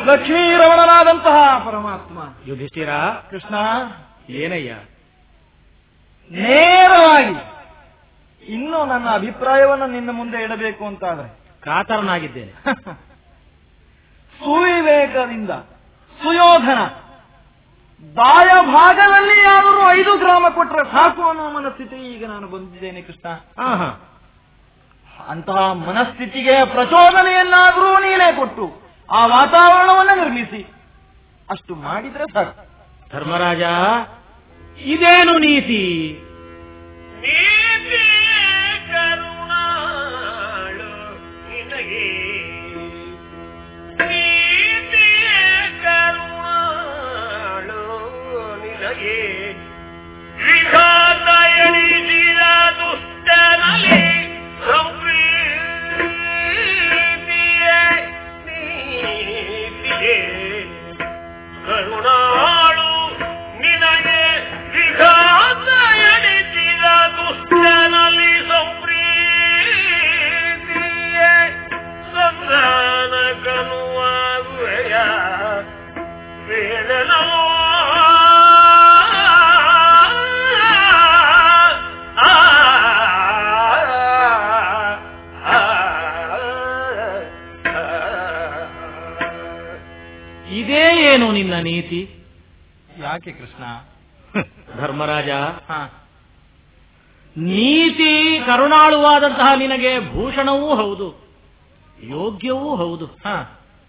ಲಕ್ಷ್ಮೀರಮಣನಾದಂತಹ ಪರಮಾತ್ಮ ಯುಧಿಷ್ಠಿರ ಕೃಷ್ಣ ಏನಯ್ಯ ನೇರವಾಗಿ ಇನ್ನು ನನ್ನ ಅಭಿಪ್ರಾಯವನ್ನು ನಿನ್ನ ಮುಂದೆ ಇಡಬೇಕು ಅಂತಾದ್ರೆ ಕಾತರನಾಗಿದ್ದೇನೆ ಸುವಿವೇಕದಿಂದ ಸುಯೋಧನ ಬಾಯ ಭಾಗದಲ್ಲಿ ಯಾದರೂ ಐದು ಗ್ರಾಮ ಕೊಟ್ಟರೆ ಸಾಕು ಅನ್ನೋ ಮನಸ್ಥಿತಿ ಈಗ ನಾನು ಬಂದಿದ್ದೇನೆ ಕೃಷ್ಣ ಆಹಾ. ಅಂತಹ ಮನಸ್ಥಿತಿಗೆ ಪ್ರಚೋದನೆಯನ್ನಾದರೂ ನೀನೇ ಕೊಟ್ಟು ಆ ವಾತಾವರಣವನ್ನ ನಿರ್ಮಿಸಿ ಅಷ್ಟು ಮಾಡಿದ್ರೆ ಸಾಕು ಧರ್ಮರಾಜ ಇದೇನು ನೀತಿ ನೀತಿ ಕರುಣಾಳು ನಿನಗೆ ನೀತಿ ಕರುಣಾಳು ನಿನಗೆ ವಿಘಾತ ಎಣಿಸಿದ ದುಷ್ಟನಲ್ಲಿ ಸಂಪ್ರೀತಿಯೇ ನೀತಿಯೇ ಕರುಣಾಳು ನಿನಗೆ ವಿಘಾತ ಎಣಿಸಿದ ದುಷ್ಟನಲ್ಲಿ ಸಂಪ್ರೀತಿಯೇ ಸಂಧಾನ ಕನುವಾಗುವೆಯ ವೇಣನೋ ಆ, ಆ, ಆ. ಇದೇ ಏನು ನಿನ್ನ ನೀತಿ ಯಾಕೆ ಕೃಷ್ಣ ಧರ್ಮರಾಜ ಹಾ ನೀತಿ ಕರುಣಾಳುವಾದಂತಹ ನಿನಗೆ ಭೂಷಣವೂ ಹೌದು ಯೋಗ್ಯವೂ ಹೌದು ಹಾ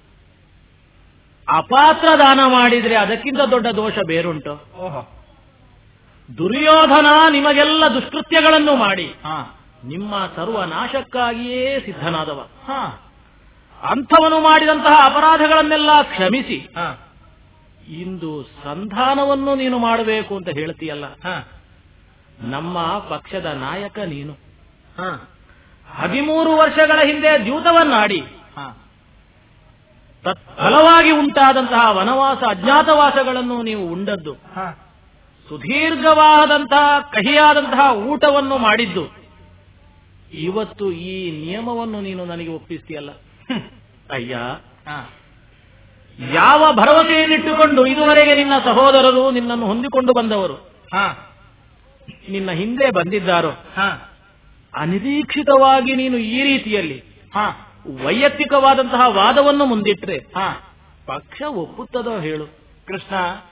ಅಪಾತ್ರ ದಾನ ಮಾಡಿದ್ರೆ ಅದಕ್ಕಿಂತ ದೊಡ್ಡ ದೋಷ ಬೇರುಂಟು ಓಹೋ ದುರ್ಯೋಧನ ನಿಮಗೆಲ್ಲ ದುಷ್ಕೃತ್ಯಗಳನ್ನು ಮಾಡಿ ಹಾ ನಿಮ್ಮ ಸರ್ವ ನಾಶಕ್ಕಾಗಿಯೇ ಸಿದ್ಧನಾದವ ಹಾ ಅಂಥವನು ಮಾಡಿದಂತಹ ಅಪರಾಧಗಳನ್ನೆಲ್ಲ ಕ್ಷಮಿಸಿ ಹಾ ಇಂದು ಸಂಧಾನವನ್ನು ನೀನು ಮಾಡಬೇಕು ಅಂತ ಹೇಳ್ತೀಯಲ್ಲ ಹಾ ನಮ್ಮ ಪಕ್ಷದ ನಾಯಕ ನೀನು ಹಾ ಹದಿಮೂರು ವರ್ಷಗಳ ಹಿಂದೆ ದ್ಯೂತವನ್ನಾಡಿ ಹಾ ತತ್ಫಲವಾಗಿ ಉಂಟಾದಂತಹ ವನವಾಸ ಅಜ್ಞಾತವಾಸಗಳನ್ನು ನೀವು ಉಂಡದ್ದು ಹಾ ಸುದೀರ್ಘವಾದಂತಹ ಕಹಿಯಾದಂತಹ ಊಟವನ್ನು ಮಾಡಿದ್ದು ಇವತ್ತು ಈ ನಿಯಮವನ್ನು ನೀನು ನನಗೆ ಒಪ್ಪಿಸ್ತೀಯಲ್ಲ ಅಯ್ಯ ಹಾ ಯಾವ ಭರವಸೆಯನ್ನಿಟ್ಟುಕೊಂಡು ಇದುವರೆಗೆ ನಿನ್ನ ಸಹೋದರರು ನಿನ್ನನ್ನು ಹೊಂದಿಕೊಂಡು ಬಂದವರು ಹಾ ನಿನ್ನ ಹಿಂದೆ ಬಂದಿದ್ದಾರೋ ಹಾ ಅನಿರೀಕ್ಷಿತವಾಗಿ ನೀನು ಈ ರೀತಿಯಲ್ಲಿ ಹಾ ವೈಯಕ್ತಿಕವಾದಂತಹ ವಾದವನ್ನು ಮುಂದಿಟ್ರೆ ಹಾ ಪಕ್ಷ ಒಪ್ಪುತ್ತದೋ ಹೇಳು ಕೃಷ್ಣ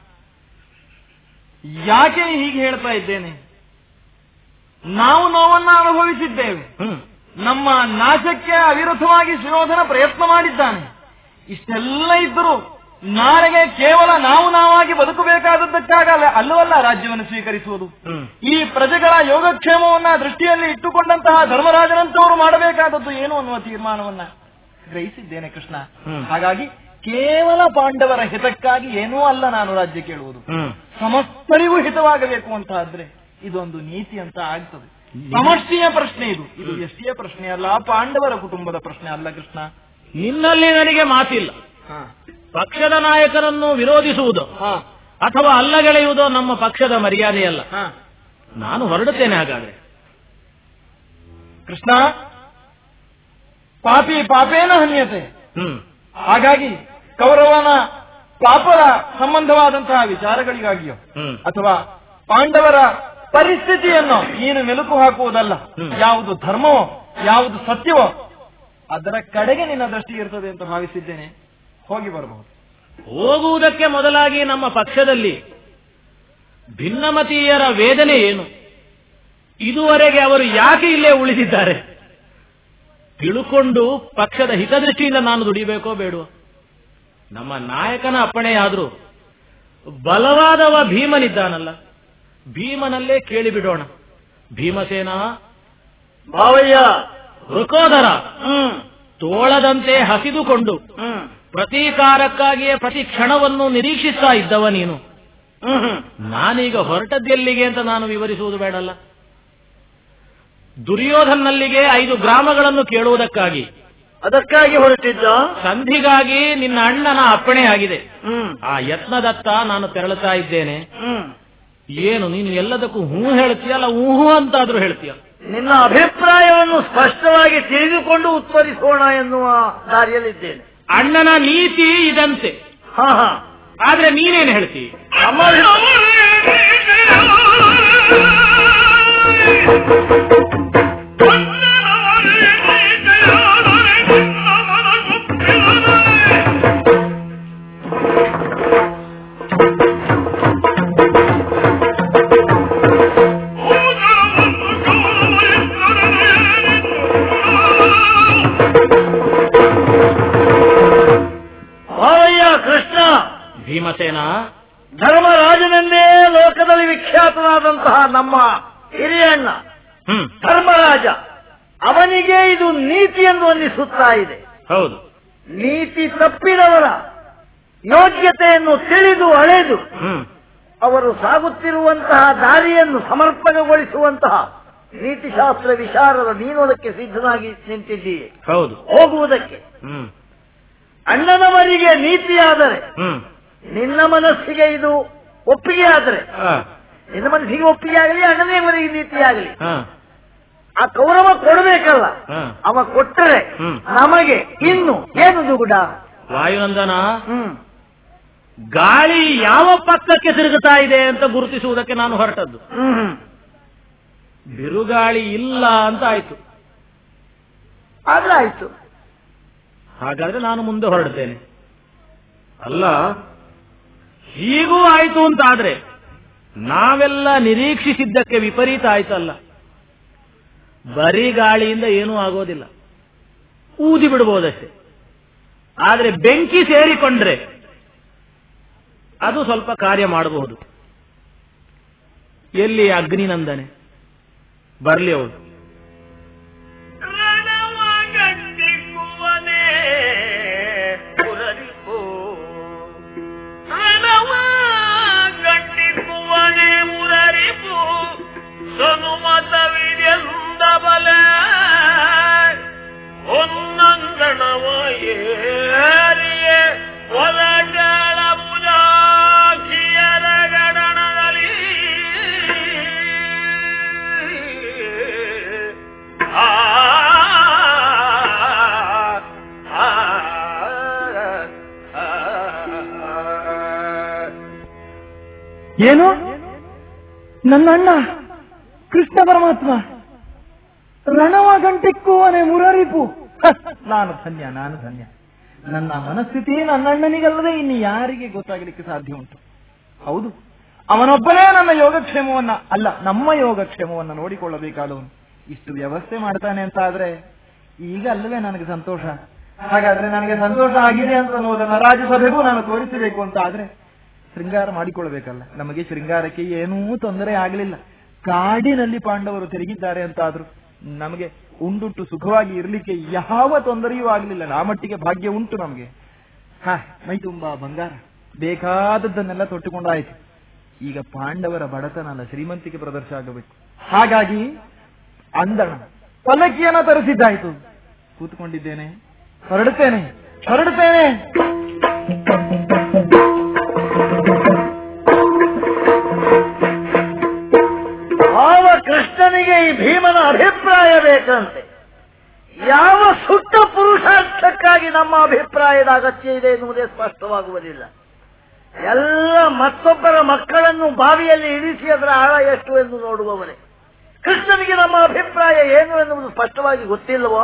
ಯಾಕೆ ಹೀಗೆ ಹೇಳ್ತಾ ಇದ್ದೇನೆ ನಾವು ನೋವನ್ನ ಅನುಭವಿಸಿದ್ದೇವೆ ಹ್ಮ್ ನಮ್ಮ ನಾಶಕ್ಕೆ ಅವಿರುದ್ಧವಾಗಿ ಸುಯೋಧನ ಪ್ರಯತ್ನ ಮಾಡಿದ್ದಾನೆ ಇಷ್ಟೆಲ್ಲ ಇದ್ದರೂ ನಾಳೆಗೆ ಕೇವಲ ನಾವು ನಾವಾಗಿ ಬದುಕಬೇಕಾದದ್ದಕ್ಕಾಗಲ್ಲ ಅಲ್ಲವಲ್ಲ ರಾಜ್ಯವನ್ನು ಸ್ವೀಕರಿಸುವುದು ಹ್ಮ್ ಈ ಪ್ರಜೆಗಳ ಯೋಗಕ್ಷೇಮವನ್ನ ದೃಷ್ಟಿಯಲ್ಲಿ ಇಟ್ಟುಕೊಂಡಂತಹ ಧರ್ಮರಾಜನಂತವರು ಮಾಡಬೇಕಾದದ್ದು ಏನು ಅನ್ನುವ ತೀರ್ಮಾನವನ್ನ ಗ್ರಹಿಸಿದ್ದೇನೆ ಕೃಷ್ಣ ಹ್ಮ್. ಹಾಗಾಗಿ ಕೇವಲ ಪಾಂಡವರ ಹಿತಕ್ಕಾಗಿ ಏನೂ ಅಲ್ಲ ನಾನು ರಾಜ್ಯ ಕೇಳುವುದು ಹ್ಮ್ ಸಮಸ್ತರಿಗೂ ಹಿತವಾಗಬೇಕು ಅಂತ ಆದ್ರೆ ಇದೊಂದು ನೀತಿ ಅಂತ ಆಗ್ತದೆ ಸಮಷ್ಟಿಯ ಪ್ರಶ್ನೆ ಇದು ಇದು ಎಷ್ಟಿಯ ಪ್ರಶ್ನೆ ಅಲ್ಲ ಪಾಂಡವರ ಕುಟುಂಬದ ಪ್ರಶ್ನೆ ಅಲ್ಲ ಕೃಷ್ಣ ನಿನ್ನಲ್ಲಿ ನನಗೆ ಮಾತಿಲ್ಲ ಪಕ್ಷದ ನಾಯಕರನ್ನು ವಿರೋಧಿಸುವುದು ಅಥವಾ ಅಲ್ಲಗೆಳೆಯುವುದು ನಮ್ಮ ಪಕ್ಷದ ಮರ್ಯಾದೆಯಲ್ಲ ನಾನು ಹೊರಡುತ್ತೇನೆ ಹಾಗಾದ್ರೆ ಕೃಷ್ಣ ಪಾಪಿ ಪಾಪೇನ ಹನ್ಯತೆ ಹ್ಮ್ ಹಾಗಾಗಿ ಕೌರವನ ಪಾಪದ ಸಂಬಂಧವಾದಂತಹ ವಿಚಾರಗಳಿಗಾಗಿಯೋ ಹ್ಮ್ ಅಥವಾ ಪಾಂಡವರ ಪರಿಸ್ಥಿತಿಯನ್ನು ನೀನು ಮೆಲುಕು ಹಾಕುವುದಲ್ಲ ಹ್ಮ್. ಯಾವುದು ಧರ್ಮವೋ ಯಾವುದು ಸತ್ಯವೋ ಅದರ ಕಡೆಗೆ ನಿನ್ನ ದೃಷ್ಟಿ ಇರ್ತದೆ ಅಂತ ಭಾವಿಸಿದ್ದೇನೆ ಹೋಗಿ ಬರಬಹುದು ಹೋಗುವುದಕ್ಕೆ ಮೊದಲಾಗಿ ನಮ್ಮ ಪಕ್ಷದಲ್ಲಿ ಭಿನ್ನಮತೀಯರ ವೇದನೆ ಏನು ಇದುವರೆಗೆ ಅವರು ಯಾಕೆ ಇಲ್ಲೇ ಉಳಿದಿದ್ದಾರೆ ತಿಳುಕೊಂಡು ಪಕ್ಷದ ಹಿತದೃಷ್ಟಿಯಿಂದ ನಾನು ದುಡಿಬೇಕೋ ಬೇಡವೋ ನಮ್ಮ ನಾಯಕನ ಅಪ್ಪಣೆಯಾದ್ರೂ ಬಲವಾದವ ಭೀಮನಿದ್ದಾನಲ್ಲ ಭೀಮನಲ್ಲೇ ಕೇಳಿಬಿಡೋಣ ಭೀಮಸೇನ ಭಾವಯ್ಯ ವೃಕೋದರ ಹ್ಮ್ ತೋಳದಂತೆ ಹಸಿದುಕೊಂಡು ಹ್ಮ್ ಪ್ರತೀಕಾರಕ್ಕಾಗಿಯೇ ಪ್ರತಿ ಕ್ಷಣವನ್ನು ನಿರೀಕ್ಷಿಸ್ತಾ ಇದ್ದವ ನೀನು ಹ್ಮ್ ನಾನೀಗ ಹೊರಟದ್ದೆಲ್ಲಿಗೆ ಅಂತ ನಾನು ವಿವರಿಸುವುದು ಬೇಡಲ್ಲ ದುರ್ಯೋಧನಲ್ಲಿಗೆ ಐದು ಗ್ರಾಮಗಳನ್ನು ಕೇಳುವುದಕ್ಕಾಗಿ ಅದಕ್ಕಾಗಿ ಹೊರಟಿದ್ದ ಸಂಧಿಗಾಗಿ ನಿನ್ನ ಅಣ್ಣನ ಅಪ್ಪಣೆ ಆಗಿದೆ ಹ್ಮ್ ಆ ಯತ್ನದತ್ತ ನಾನು ತೆರಳುತ್ತಾ ಇದ್ದೇನೆ ಹ್ಮ್ ಏನು ನೀನು ಎಲ್ಲದಕ್ಕೂ ಹೂ ಹೇಳ್ತೀಯಲ್ಲ ಊಹು ಅಂತಾದ್ರೂ ಹೇಳ್ತೀಯ ನಿನ್ನ ಅಭಿಪ್ರಾಯವನ್ನು ಸ್ಪಷ್ಟವಾಗಿ ತಿಳಿದುಕೊಂಡು ಉತ್ತರಿಸೋಣ ಎನ್ನುವ ದಾರಿಯಲ್ಲಿದ್ದೇನೆ ಅಣ್ಣನ ನೀತಿ ಇದಂತೆ ಹಾ ಹಾ ಆದ್ರೆ ನೀನೇನು ಹೇಳ್ತಿ ನಮ್ಮ ಬಾರಯ್ಯ ಕೃಷ್ಣ ಭೀಮಸೇನ ಧರ್ಮರಾಜನನ್ನೇ ಲೋಕದಲ್ಲಿ ವಿಖ್ಯಾತನಾದಂತಹ ನಮ್ಮ ಹಿರಿಯಣ್ಣ ಹ್ಮ್ ಧರ್ಮರಾಜ ಅವನಿಗೆ ಇದು ನೀತಿ ಎಂದು ಅನ್ನಿಸುತ್ತಾ ಇದೆ ಹೌದು ನೀತಿ ತಪ್ಪಿದವರ ಯೋಗ್ಯತೆಯನ್ನು ತಿಳಿದು ಅಳೆದು ಹ್ಮ್ ಅವರು ಸಾಗುತ್ತಿರುವಂತಹ ದಾರಿಯನ್ನು ಸಮರ್ಪಕಗೊಳಿಸುವಂತಹ ನೀತಿಶಾಸ್ತ್ರ ವಿಚಾರದ ನೀನು ಅದಕ್ಕೆ ಸಿದ್ಧನಾಗಿ ನಿಂತಿದ್ದೀಯೆ ಹೌದು ಹೋಗುವುದಕ್ಕೆ ಹ್ಮ್ ಅಣ್ಣನವರಿಗೆ ನೀತಿಯಾದರೆ ಹ್ಮ್ ನಿನ್ನ ಮನಸ್ಸಿಗೆ ಇದು ಒಪ್ಪಿಗೆ ಆದರೆ ಆ, ನಿನ್ನ ಮನಸ್ಸಿಗೆ ಒಪ್ಪಿಗೆ ಆಗಲಿ ಅಣ್ಣನೇವರಿಗೆ ನೀತಿ ಆಗಲಿ ಆ, ಆ ಕೌರವ ಕೊಡಬೇಕಲ್ಲ ಹಾ. ಅವ ಕೊಟ್ಟರೆ ಹ್ಮ್. ನಮಗೆ ಇನ್ನು ಏನು ದುಗುಡ ವಾಯುನಂದನ ಹ್ಮ್ ಗಾಳಿ ಯಾವ ಪಕ್ಕಕ್ಕೆ ತಿರುಗುತ್ತಾ ಇದೆ ಅಂತ ಗುರುತಿಸುವುದಕ್ಕೆ ನಾನು ಹೊರಟದ್ದು ಹ್ಮ್ ಬಿರುಗಾಳಿ ಇಲ್ಲ ಅಂತ ಆಯ್ತು ಆದ್ರೆ ಆಯ್ತು ಹಾಗಾದ್ರೆ ನಾನು ಮುಂದೆ ಹೊರಡ್ತೇನೆ ಅಲ್ಲ ಹೀಗೂ ಆಯ್ತು ಅಂತ ಆದ್ರೆ ನಾವೆಲ್ಲ ನಿರೀಕ್ಷಿಸಿದ್ದಕ್ಕೆ ವಿಪರೀತ ಆಯ್ತಲ್ಲ ಬರೀ ಗಾಳಿಯಿಂದ ಏನೂ ಆಗೋದಿಲ್ಲ ಊದಿ ಬಿಡಬಹುದಷ್ಟೇ ಆದ್ರೆ ಬೆಂಕಿ ಸೇರಿಕೊಂಡ್ರೆ ಅದು ಸ್ವಲ್ಪ ಕಾರ್ಯ ಮಾಡಬಹುದು ಎಲ್ಲಿ ಅಗ್ನಿನಂದನೆ ಬರ್ಲಿ ಅವಳು ರಣವಗಂಡಿಕ್ಕುವನೇ ಮುರರಿಪೋ ರಣವಗಂಡಿಕ್ಕುವನೇ ಮುರರಿಪು ಸನುಮತವಿದೆಂದ ಬಲ ಹೊನ್ನಂದಣವ ಏರಿಯೇ ಒಲಜಳ ಮುಜಾಖಿಯರ ಗಣನದಲ್ಲಿ ಆ ಆ ಏನು ನನ್ನ ಅಣ್ಣ ಕೃಷ್ಣ ಪರಮಾತ್ಮ ರಣವ ಗಂಟಿಕ್ಕುವನೆ ಮುರರಿಪು ಹ, ನಾನು ಧನ್ಯ ನಾನು ಧನ್ಯ ನನ್ನ ಮನಸ್ಥಿತಿ ನನ್ನ ಅಣ್ಣನಿಗಲ್ಲದೆ ಇನ್ನು ಯಾರಿಗೆ ಗೊತ್ತಾಗಲಿಕ್ಕೆ ಸಾಧ್ಯ ಉಂಟು ಹೌದು ಅವನೊಬ್ಬನೇ ನನ್ನ ಯೋಗಕ್ಷೇಮವನ್ನ ಅಲ್ಲ ನಮ್ಮ ಯೋಗಕ್ಷೇಮವನ್ನ ನೋಡಿಕೊಳ್ಳಬೇಕಾದವನು ಇಷ್ಟು ವ್ಯವಸ್ಥೆ ಮಾಡ್ತಾನೆ ಅಂತ ಆದ್ರೆ ಈಗ ಅಲ್ಲವೇ ನನಗೆ ಸಂತೋಷ ಹಾಗಾದ್ರೆ ನನಗೆ ಸಂತೋಷ ಆಗಿದೆ ಅಂತ ಅನ್ನೋದನ್ನ ರಾಜ್ಯಸಭೆಗೂ ನಾನು ತೋರಿಸಬೇಕು ಅಂತ ಆದ್ರೆ ಶೃಂಗಾರ ಮಾಡಿಕೊಳ್ಳಬೇಕಲ್ಲ ನಮಗೆ ಶೃಂಗಾರಕ್ಕೆ ಏನೂ ತೊಂದರೆ ಆಗಲಿಲ್ಲ ಕಾಡಿನಲ್ಲಿ ಪಾಂಡವರು ತಿರುಗಿದ್ದಾರೆ ಅಂತಾದ್ರು ನಮಗೆ ಉಂಡುಂಟು ಸುಖವಾಗಿ ಇರಲಿಕ್ಕೆ ಯಾವ ತೊಂದರೆಯೂ ಆಗಲಿಲ್ಲ ಆ ಮಟ್ಟಿಗೆ ಭಾಗ್ಯ ಉಂಟು ನಮಗೆ ಹಾ ಮೈ ತುಂಬಾ ಬಂಗಾರ ಬೇಕಾದದ್ದನ್ನೆಲ್ಲ ತೊಟ್ಟುಕೊಂಡಾಯ್ತು ಈಗ ಪಾಂಡವರ ಬಡತನ ಅಲ್ಲ ಶ್ರೀಮಂತಿಕೆ ಪ್ರದರ್ಶ ಆಗಬೇಕು ಹಾಗಾಗಿ ಅಂದಣ ಪಲ್ಲಕ್ಕಿಯನ್ನ ತರಿಸಿದ್ದಾಯ್ತು ಕೂತ್ಕೊಂಡಿದ್ದೇನೆ ಹೊರಡುತ್ತೇನೆ ಹೊರಡುತ್ತೇನೆ ಆವ ಕೃಷ್ಣನಿಗೆ ಈ ಭೀಮನ ಅಭಿಪ್ರಾಯ ಬೇಕಂತೆ ಯಾವ ಸುಟ್ಟ ಪುರುಷಾರ್ಥಕ್ಕಾಗಿ ನಮ್ಮ ಅಭಿಪ್ರಾಯದ ಅಗತ್ಯ ಇದೆ ಎನ್ನುವುದೇ ಸ್ಪಷ್ಟವಾಗುವುದಿಲ್ಲ ಎಲ್ಲ ಮತ್ತೊಬ್ಬರ ಮಕ್ಕಳನ್ನು ಬಾವಿಯಲ್ಲಿ ಇಳಿಸಿ ಅದರ ಆಳ ಎಷ್ಟು ಎಂದು ನೋಡುವವರೇ ಕೃಷ್ಣನಿಗೆ ನಮ್ಮ ಅಭಿಪ್ರಾಯ ಏನು ಎನ್ನುವುದು ಸ್ಪಷ್ಟವಾಗಿ ಗೊತ್ತಿಲ್ಲವೋ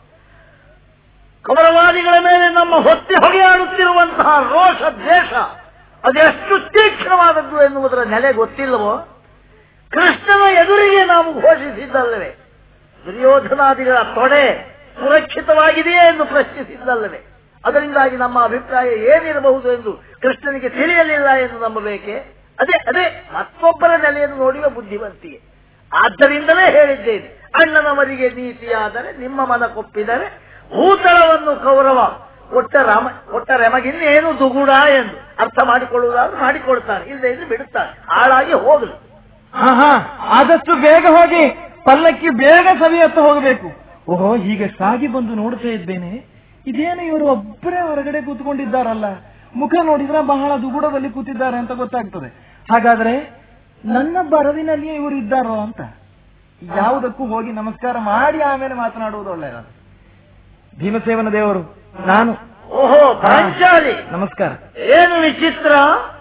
ಕೌರವಾದಿಗಳ ಮೇಲೆ ನಮ್ಮ ಹೊತ್ತಿ ಹೊಗೆಯಾಡುತ್ತಿರುವಂತಹ ರೋಷ ದ್ವೇಷ ಅದೆಷ್ಟು ತೀಕ್ಷ್ಣವಾದದ್ದು ಎನ್ನುವುದರ ನೆಲೆ ಗೊತ್ತಿಲ್ಲವೋ ಕೃಷ್ಣನ ಎದುರಿಗೆ ನಾವು ಘೋಷಿಸಿದ್ದಲ್ಲವೇ ದುರ್ಯೋಧನಾದಿಗಳ ತೊಡೆ ಸುರಕ್ಷಿತವಾಗಿದೆಯೇ ಎಂದು ಪ್ರಶ್ನಿಸಿದ್ದಲ್ಲವೇ ಅದರಿಂದಾಗಿ ನಮ್ಮ ಅಭಿಪ್ರಾಯ ಏನಿರಬಹುದು ಎಂದು ಕೃಷ್ಣನಿಗೆ ತಿಳಿಯಲಿಲ್ಲ ಎಂದು ನಂಬಬೇಕೆ ಅದೇ ಅದೇ ಮತ್ತೊಬ್ಬರ ನೆಲೆಯನ್ನು ನೋಡುವ ಬುದ್ಧಿವಂತಿಗೆ ಆದ್ದರಿಂದಲೇ ಹೇಳಿದ್ದೇನೆ ಅಣ್ಣನವರಿಗೆ ನೀತಿಯಾದರೆ ನಿಮ್ಮ ಮನ ಕೊಪ್ಪಿದರೆ ಭೂತಳವನ್ನು ಕೌರವ ಒಟ್ಟ ರಾಮ ಒಟ್ಟ ರೆಮಗಿನ್ನೇನು ದುಗುಡ ಎಂದು ಅರ್ಥ ಮಾಡಿಕೊಳ್ಳುವುದಾದ್ರೆ ಮಾಡಿಕೊಳ್ತಾನೆ ಇಲ್ಲದೆ ಇದ್ರೆ ಬಿಡುತ್ತಾನೆ ಹಾಳಾಗಿ ಹೋಗಲಿ ಹಾ ಹಾ ಆದಷ್ಟು ಬೇಗ ಹೋಗಿ ಪಲ್ಲಕ್ಕಿ ಬೇಗ ಸವಿಯತ್ತ ಹೋಗಬೇಕು ಓಹೋ ಹೀಗೆ ಸಾಗಿ ಬಂದು ನೋಡ್ತಾ ಇದ್ದೇನೆ ಇದೇನು ಇವರು ಒಬ್ಬರೇ ಹೊರಗಡೆ ಕೂತ್ಕೊಂಡಿದ್ದಾರಲ್ಲ ಮುಖ ನೋಡಿದ್ರೆ ಬಹಳ ದುಗುಡದಲ್ಲಿ ಕೂತಿದ್ದಾರೆ ಅಂತ ಗೊತ್ತಾಗ್ತದೆ ಹಾಗಾದ್ರೆ ನನ್ನ ಬರವಿನಲ್ಲಿಯೇ ಇವರು ಇದ್ದಾರೋ ಅಂತ ಯಾವುದಕ್ಕೂ ಹೋಗಿ ನಮಸ್ಕಾರ ಮಾಡಿ ಆಮೇಲೆ ಮಾತನಾಡುವುದು ಒಳ್ಳೆಯದ ಭೀಮಸೇವನ ದೇವರು ನಾನು ಓಹೋ ಪಾಂಚಾಲಿ ನಮಸ್ಕಾರ ಏನು ವಿಚಿತ್ರ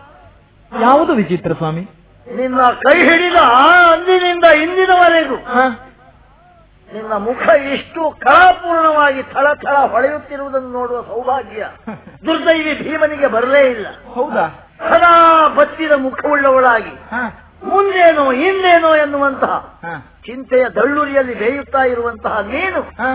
ಯಾವುದು ವಿಚಿತ್ರ ಸ್ವಾಮಿ ನಿನ್ನ ಕೈ ಹಿಡಿದ ಆ ಅಂದಿನಿಂದ ಇಂದಿನವರೆಗೂ ಹಾ ನಿನ್ನ ಮುಖ ಇಷ್ಟು ಕಳಾಪೂರ್ಣವಾಗಿ ಥಳ ಥಳ ಹೊಳೆಯುತ್ತಿರುವುದನ್ನು ನೋಡುವ ಸೌಭಾಗ್ಯ ದುರ್ದೈವಿ ಭೀಮನಿಗೆ ಬರಲೇ ಇಲ್ಲ ಹೌದಾ ಸದಾ ಬತ್ತಿದ ಮುಖವುಳ್ಳವಳಾಗಿ ಹಾ ಮುಂದೇನೋ ಹಿಂದೇನೋ ಎನ್ನುವಂತಹ ಹಾ ಚಿಂತೆಯ ದಳ್ಳುರಿಯಲ್ಲಿ ಬೇಯುತ್ತಾ ಇರುವಂತಹ ನೀನು ಹಾ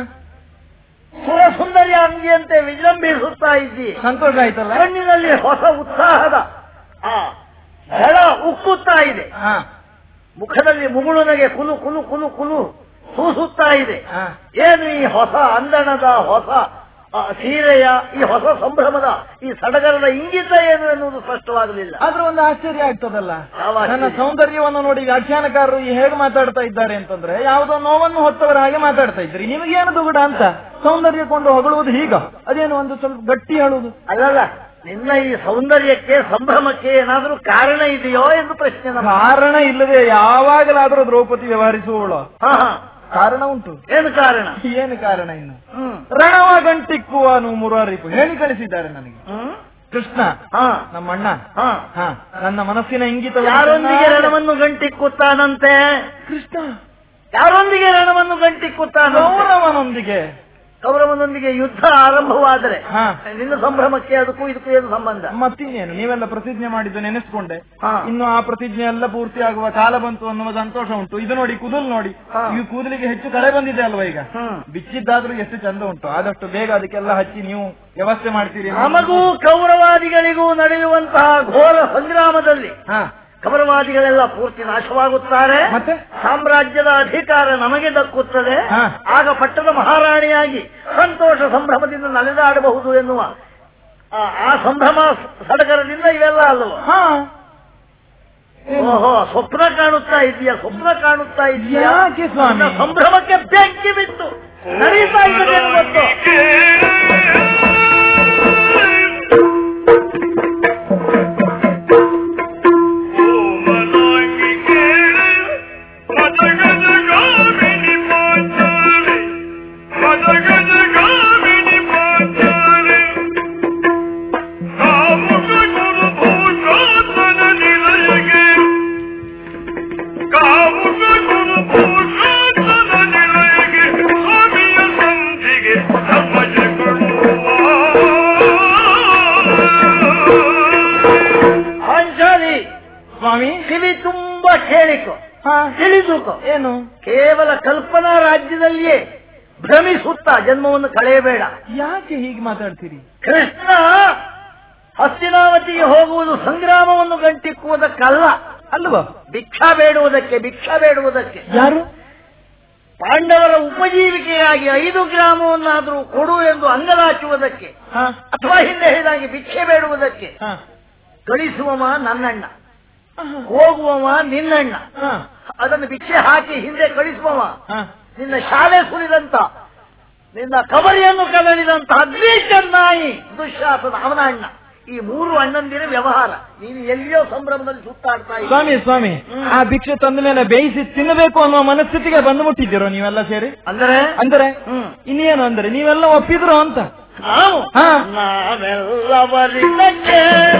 ಸುರಸುಂದರಿಯ ಅಂಗಿಯಂತೆ ವಿಜೃಂಭಿಸುತ್ತಾ ಇದ್ದಿ ಸಂತೋಷ ಆಯ್ತಲ್ಲ ಕಣ್ಣಿನಲ್ಲಿ ಹೊಸ ಉತ್ಸಾಹದ ಆ ಝಳ ಉಕ್ಕುತ್ತಾ ಇದೆ ಹಾ ಮುಖದಲ್ಲಿ ಮುಗುಳುನಗೆ ಕುಲು ಕುಲು ಕುಲು ಕುಲು ಸೂಸುತ್ತಾ ಇದೆ ಹಾ ಏನು ಈ ಹೊಸ ಅಂದಣದ ಹೊಸ ಆ, ಸೀರೆಯ ಈ ಹೊಸ ಸಂಭ್ರಮದ ಈ ಸಡಗರದ ಇಂಗಿತ ಏನು ಎನ್ನುವುದು ಸ್ಪಷ್ಟವಾಗಲಿಲ್ಲ ಆದ್ರೆ ಒಂದು ಆಶ್ಚರ್ಯ ಆಗ್ತದಲ್ಲ ಯಾವ ಆಶ್ಚರ್ಯ? ನನ್ನ ಸೌಂದರ್ಯವನ್ನು ನೋಡಿ ವ್ಯಾಖ್ಯಾನಕಾರರು ಈ ಹೇಗೆ ಮಾತಾಡ್ತಾ ಇದ್ದಾರೆ ಅಂತಂದ್ರೆ ಯಾವುದೋ ನೋವನ್ನು ಹೊತ್ತವರ ಹಾಗೆ ಮಾತಾಡ್ತಾ ಇದ್ರಿ ನಿಮಗೇನು ದುಗುಡ ಅಂತ ಸೌಂದರ್ಯ ಕೊಂಡು ಹೊಗಳುವುದು ಹೀಗ ಅದೇನು ಒಂದು ಸ್ವಲ್ಪ ಗಟ್ಟಿ ಹೇಳುವುದು ಅಲ್ಲಲ್ಲ ನಿನ್ನ ಈ ಸೌಂದರ್ಯಕ್ಕೆ ಸಂಭ್ರಮಕ್ಕೆ ಏನಾದರೂ ಕಾರಣ ಇದೆಯೋ ಎಂದು ಪ್ರಶ್ನೆ ನಮ್ಮ ಕಾರಣ ಇಲ್ಲದೆ ಯಾವಾಗಲಾದರೂ ದ್ರೌಪದಿ ವ್ಯವಹರಿಸುವವಳು ಹಾ ಹಾ ಕಾರಣ ಉಂಟು ಏನು ಕಾರಣ ಏನು ಕಾರಣ ಇನ್ನು ಹ್ಮ್ ರಣವ ಗಂಟಿಕ್ಕುವ ಮುರಾರಿಪು ಹೇಳಿ ಕಳಿಸಿದ್ದಾರೆ ನನಗೆ ಹ್ಮ್ ಕೃಷ್ಣ ಹಾ ನಮ್ಮ ಅಣ್ಣ ಹಾ ಹಾ ನನ್ನ ಮನಸ್ಸಿನ ಇಂಗಿತ ಯಾರೊಂದಿಗೆ ರಣವನ್ನು ಗಂಟಿಕ್ಕುತ್ತಾನಂತೆ ಕೃಷ್ಣ ಯಾರೊಂದಿಗೆ ರಣವನ್ನು ಗಂಟಿಕ್ಕುತ್ತಾನ ಗೌರವನೊಂದಿಗೆ ಕೌರವನೊಂದಿಗೆ ಯುದ್ಧ ಆರಂಭವಾದರೆ ಹಾ ನಿನ್ನ ಸಂಭ್ರಮಕ್ಕೆ ಅದಕ್ಕೂ ಇದಕ್ಕೂ ಏನು ಸಂಬಂಧ ಮತ್ತಿನ್ನೇನು ನೀವೆಲ್ಲ ಪ್ರತಿಜ್ಞೆ ಮಾಡಿದ್ದು ನೆನೆಸ್ಕೊಂಡೆ ಹಾ. ಇನ್ನು ಆ ಪ್ರತಿಜ್ಞೆ ಎಲ್ಲ ಪೂರ್ತಿ ಆಗುವ ಕಾಲ ಬಂತು ಅನ್ನುವ ಸಂತೋಷ ಉಂಟು ಇದು ನೋಡಿ ಕೂದಲು ನೋಡಿ ಹಾ. ಈ ಕೂದಲಿಗೆ ಹೆಚ್ಚು ಕಳೆ ಬಂದಿದೆ ಅಲ್ವಾ ಈಗ ಹ್ಮ್. ಬಿಚ್ಚಿದ್ದಾದ್ರೂ ಎಷ್ಟು ಚಂದ ಉಂಟು ಆದಷ್ಟು ಬೇಗ ಅದಕ್ಕೆಲ್ಲ ಹಚ್ಚಿ ನೀವು ವ್ಯವಸ್ಥೆ ಮಾಡ್ತೀರಿ ಅಂತ ನಮಗೂ ಕೌರವಾದಿಗಳಿಗೂ ನಡೆಯುವಂತಹ ಘೋರ ಸಂಗ್ರಾಮದಲ್ಲಿ ಹಾ ಕೌರವಾದಿಗಳೆಲ್ಲ ಪೂರ್ತಿ ನಾಶವಾಗುತ್ತಾರೆ ಮತ್ತೆ? ಸಾಮ್ರಾಜ್ಯದ ಅಧಿಕಾರ ನಮಗೆ ದಕ್ಕುತ್ತದೆ ಹಾ. ಆಗ ಪಟ್ಟದ ಮಹಾರಾಣಿಯಾಗಿ ಸಂತೋಷ ಸಂಭ್ರಮದಿಂದ ನಲಿದಾಡಬಹುದು ಎನ್ನುವ ಆ- ಆ ಸಂಭ್ರಮ ಸಡಗರದಿಂದ ಇವೆಲ್ಲ ಅಲ್ಲವ ಹಾ ಓಹೋ ಸ್ವಪ್ನ ಕಾಣುತ್ತಾ ಇದೆಯಾ ಸ್ವಪ್ನ ಕಾಣುತ್ತಾ ಇದೆಯಾ ಯಾಕೆ ಸ್ವಾಮಿ? ನನ್ನ ಸಂಭ್ರಮಕ್ಕೆ ಬೆಂಕಿ ಬಿತ್ತು ನಡೀತಾ ಇದ್ದದೆ ಗೊತ್ತು ಪಾಂಚಾಲಿ ಸ್ವಾಮಿ ಕಿವಿ ತುಂಬಾ ಕೇಳಿಕೊ ಹಾ ತಿಳಿದುಕೊ ಏನು ಕೇವಲ ಕಲ್ಪನಾ ರಾಜ್ಯದಲ್ಲಿಯೇ ಭ್ರಮಿಸುತ್ತಾ ಜನ್ಮವನ್ನು ಕಳೆಯಬೇಡ ಯಾಕೆ ಹೀಗೆ ಮಾತಾಡ್ತೀರಿ ಕೃಷ್ಣ ಹಸ್ತಿನಾವತಿಗೆ ಹೋಗುವುದು ಸಂಗ್ರಾಮವನ್ನು ಗಂಟಿಕ್ಕುವುದಕ್ಕಲ್ಲ ಅಲ್ವಾ ಭಿಕ್ಷಾ ಬೇಡುವುದಕ್ಕೆ ಭಿಕ್ಷಾ ಬೇಡುವುದಕ್ಕೆ ಯಾರು ಪಾಂಡವರ ಉಪಜೀವಿಕೆಯಾಗಿ ಐದು ಗ್ರಾಮವನ್ನಾದರೂ ಕೊಡು ಎಂದು ಅಂಗಲಾಚುವುದಕ್ಕೆ ಹಾ ಅಥವಾ ಹಿಂದೆ ಹೇಳಿದಾಗೆ ಭಿಕ್ಷೆ ಬೇಡುವುದಕ್ಕೆ ಹಾ ಕಳಿಸುವವ ನನ್ನಣ್ಣ ಹೋಗುವವ ನಿನ್ನಣ್ಣ ಹಾ ಅದನ್ನು ಭಿಕ್ಷೆ ಹಾಕಿ ಹಿಂದೆ ಕಳಿಸುವವ ಹಾ ನಿನ್ನ ಶಾಲೆ ಸುರಿದಂತ ನಿನ್ನ ಕಬರಿಯನ್ನು ಕದಡಿದಂತ ಅಗ್ನಿ ಚೆನ್ನಾಯಿ ದುಶ್ಯಾಸನ ಅವನ ಅಣ್ಣ ಈ ಮೂರು ಅಣ್ಣಂದಿರ ವ್ಯವಹಾರ ನೀನು ಎಲ್ಲಿಯೋ ಸಂಭ್ರಮದಲ್ಲಿ ಸುತ್ತಾಡ್ತಾ ಇದ್ದ ಸ್ವಾಮಿ ಸ್ವಾಮಿ ಆ ಭಿಕ್ಷೆ ತಂದ ಮೇಲೆ ಬೇಯಿಸಿ ತಿನ್ನಬೇಕು ಅನ್ನುವ ಮನಸ್ಥಿತಿಗೆ ಬಂದು ಮುಟ್ಟಿದ್ದೀರೋ ನೀವೆಲ್ಲ ಸೇರಿ ಅಂದರೆ ಅಂದರೆ ಹ್ಮ್ ಇನ್ನೇನು ಅಂದ್ರೆ ನೀವೆಲ್ಲ ಒಪ್ಪಿದ್ರು ಅಂತ ನಾವು ಹಾ. ನಾವೆಲ್ಲವರಿದ್ದಕ್ಕೆ